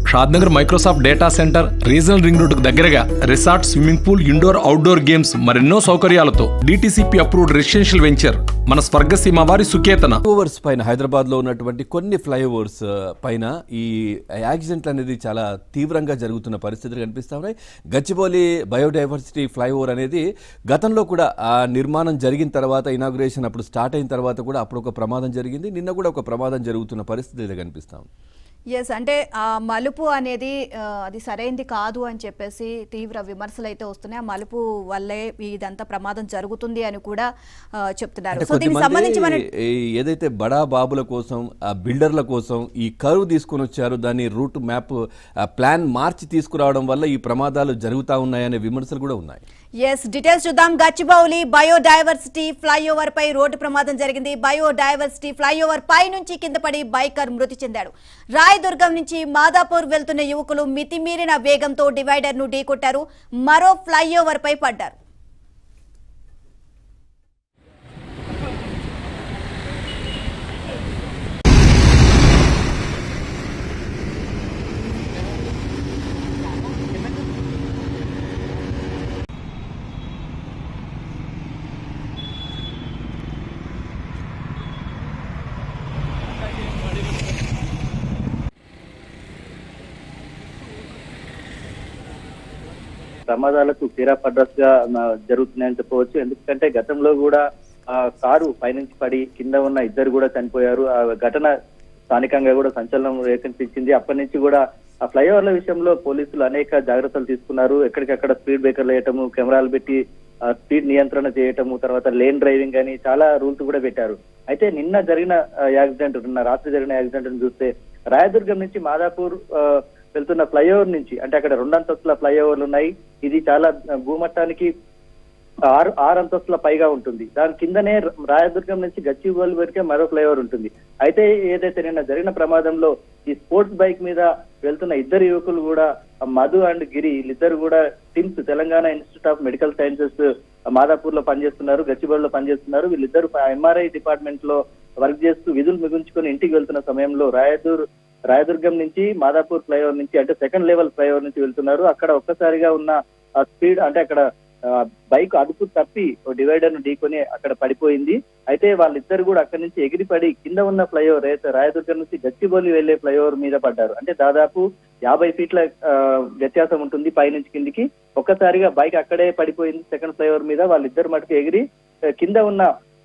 Shadnagar Microsoft data centre regional ring road దగ్గరగా resort swimming pool indoor outdoor games మరెన్నో సౌకర్యాలతో DTCP approved residential venture మన స్వర్గసీమ వారి సుకేతన flyovers పైన హైదరాబాద్లో ఉన్నటువంటి కొన్ని ఫ్లైఓవర్స్ ఆ, పైన ఈ యాక్సిడెంట్లు అనేది చాలా తీవ్రంగా జరుగుతున్న పరిస్థితులు కనిపిస్తూ ఉన్నాయి గచ్చిబౌలి బయోడైవర్సిటీ ఫ్లైఓవర్ అనేది గతంలో కూడా ఆ నిర్మాణం జరిగిన తర్వాత ఇనాగ్రేషన్ అప్పుడు స్టార్ట్ అయిన తర్వాత కూడా అప్పుడు ఒక ప్రమాదం జరిగింది నిన్న కూడా ఒక ప్రమాదం జరుగుతున్న పరిస్థితి అయితే కనిపిస్తా ఉంది ఎస్ అంటే ఆ మలుపు అనేది ఆ, అది సరైంది కాదు అని చెప్పేసి తీవ్ర విమర్శలు అయితే వస్తున్నాయి ఆ మలుపు వల్లే ఇదంతా ప్రమాదం జరుగుతుంది అని కూడా ఆ, చెప్తున్నారు అంటే సో దీనికి సంబంధించి మనం కొద్దిమంది ఈ ఏదైతే బడా బాబుల కోసం ఆ బిల్డర్ల కోసం ఈ కరువు తీసుకొని వచ్చారు దాన్ని రూట్ మ్యాప్ ఆ ప్లాన్ మార్చి తీసుకురావడం వల్ల ఈ ప్రమాదాలు జరుగుతూ ఉన్నాయనే విమర్శలు కూడా ఉన్నాయి ఎస్ డీటెయిల్స్ చూద్దాం గచ్చిబౌలి బయోడైవర్సిటీ ఫ్లైఓవర్ పై రోడ్డు ప్రమాదం జరిగింది బయోడైవర్సిటీ ఫ్లైఓవర్ పై నుంచి కింద పడి బైకర్ మృతి చెందాడు రాయదుర్గం నుంచి మాదాపూర్ వెళ్తున్న యువకులు మితిమీరిన వేగంతో డివైడర్ ను ఢీకొట్టారు మరో ఫ్లైఓవర్ పై పడ్డారు ప్రమాదాలకు తీరా పడ్రస్గా జరుగుతున్నాయని చెప్పవచ్చు ఎందుకంటే గతంలో కూడా ఆ కారు పైనుంచి పడి కింద ఉన్న ఇద్దరు కూడా చనిపోయారు ఆ ఘటన స్థానికంగా కూడా సంచలనం రేకెత్తించింది అప్పటి నుంచి కూడా ఆ ఫ్లైఓవర్ల విషయంలో పోలీసులు అనేక జాగ్రత్తలు తీసుకున్నారు ఎక్కడికక్కడ స్పీడ్ బ్రేకర్లు వేయటము కెమెరాలు పెట్టి ఆ, స్పీడ్ నియంత్రణ చేయటము తర్వాత లేన్ డ్రైవింగ్ అని చాలా రూల్స్ కూడా పెట్టారు అయితే నిన్న జరిగిన ఆ, యాక్సిడెంట్ నిన్న రాత్రి జరిగిన యాక్సిడెంట్ చూస్తే రాయదుర్గం నుంచి మాదాపూర్ ఆ, వెళ్తున్న ఫ్లైఓవర్ నుంచి అంటే అక్కడ రెండంతస్తుల ఫ్లైఓవర్లు ఉన్నాయి ఇది చాలా ఆ, భూమట్టానికి ఆరు ఆరు అంతస్తుల పైగా ఉంటుంది దాని కిందనే రాయదుర్గం నుంచి గచ్చిబౌలి వరకే మరో ఫ్లైఓవర్ ఉంటుంది అయితే ఏదైతే నిన్న జరిగిన ప్రమాదంలో ఈ స్పోర్ట్స్ బైక్ మీద వెళ్తున్న ఇద్దరు యువకులు కూడా ఆ మధు అండ్ గిరి వీళ్ళిద్దరు కూడా TIMS Telangana institute of medical sciences Madapur లో పనిచేస్తున్నారు గచ్చిబౌలిలో పనిచేస్తున్నారు వీళ్ళిద్దరు ఎంఆర్ఐ డిపార్ట్మెంట్ లో వర్క్ చేస్తూ విధులు మిగుంచుకొని ఇంటికి వెళ్తున్న సమయంలో రాయదూర్ రాయదుర్గం నుంచి మాదాపూర్ ఫ్లైఓవర్ నుంచి అంటే సెకండ్ లెవెల్ ఫ్లైఓవర్ నుంచి వెళ్తున్నారు అక్కడ ఒక్కసారిగా ఉన్న ఆ స్పీడ్ అంటే అక్కడ ఆ, బైక్ అదుపు తప్పి డివైడర్ ను ఢీకొని అక్కడ పడిపోయింది అయితే వాళ్ళిద్దరు కూడా అక్కడి నుంచి ఎగిరిపడి కింద ఉన్న ఫ్లైఓవర్ అయితే రాయదుర్గం నుంచి గచ్చిబౌలి వెళ్లే ఫ్లైఓవర్ మీద పడ్డారు అంటే దాదాపు యాభై ఫీట్ల ఆ, వ్యత్యాసం ఉంటుంది పైనుంచి కిందికి ఒక్కసారిగా బైక్ అక్కడే పడిపోయింది సెకండ్ ఫ్లైఓవర్ మీద వాళ్ళిద్దరు మటుకు ఎగిరి ఆ, కింద ఉన్న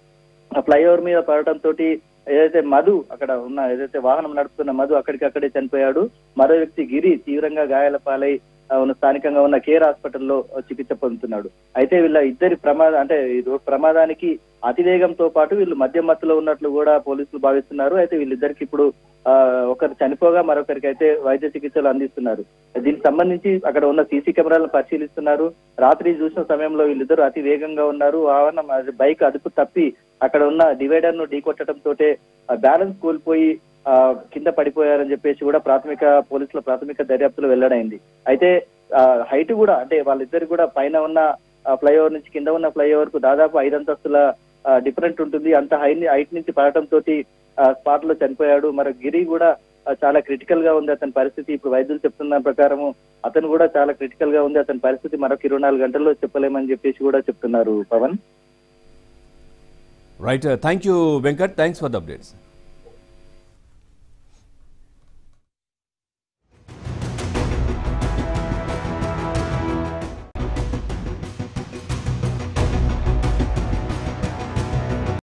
ఆ ఫ్లైఓవర్ మీద పడటం తోటి ఏదైతే మధు అక్కడ ఉన్న ఏదైతే వాహనం నడుపుతున్న మధు అక్కడికి అక్కడే చనిపోయాడు మరో వ్యక్తి గిరి తీవ్రంగా గాయాల పాలై ఆ, ఉన్న స్థానికంగా ఉన్న కేర్ హాస్పిటల్లో చికిత్స పొందుతున్నాడు అయితే వీళ్ళ ఇద్దరి ప్రమాదం అంటే ఈ రో- ప్రమాదానికి అతివేగంతో పాటు వీళ్ళు మద్యం మత్తులో ఉన్నట్లు కూడా పోలీసులు భావిస్తున్నారు అయితే వీళ్ళిద్దరికి ఇప్పుడు ఆ, ఒకరు చనిపోగా మరొకరికి అయితే వైద్య చికిత్సలు అందిస్తున్నారు దీనికి సంబంధించి అక్కడ ఉన్న సీసీ కెమెరాలను పరిశీలిస్తున్నారు రాత్రి చూసిన సమయంలో వీళ్ళిద్దరు అతి వేగంగా ఉన్నారు వాహనం అది బైక్ అదుపు తప్పి అక్కడ ఉన్న డివైడర్ ను ఢీకొట్టడం తోటే బ్యాలెన్స్ కోల్పోయి ఆ, కింద పడిపోయారని చెప్పేసి కూడా ప్రాథమిక పోలీసుల ప్రాథమిక దర్యాప్తులో వెల్లడైంది అయితే హైట్ కూడా అంటే వాళ్ళిద్దరు కూడా పైన ఉన్న ఫ్లైఓవర్ నుంచి కింద ఉన్న ఫ్లైఓవర్ కు దాదాపు ఐదు అంతస్తుల డిఫరెంట్ ఉంటుంది అంత హై హైట్ నుంచి పడటం తోటి స్పాట్ లో చనిపోయాడు మరి గిరి కూడా ఆ, చాలా క్రిటికల్ గా ఉంది అతని పరిస్థితి ఇప్పుడు వైద్యులు చెప్తున్న ప్రకారము అతను కూడా చాలా క్రిటికల్ గా ఉంది అతని పరిస్థితి మరొక ఇరవై నాలుగు గంటల్లో చెప్పలేమని చెప్పేసి కూడా చెప్తున్నారు Pavan right thank you Venkat thanks for the updates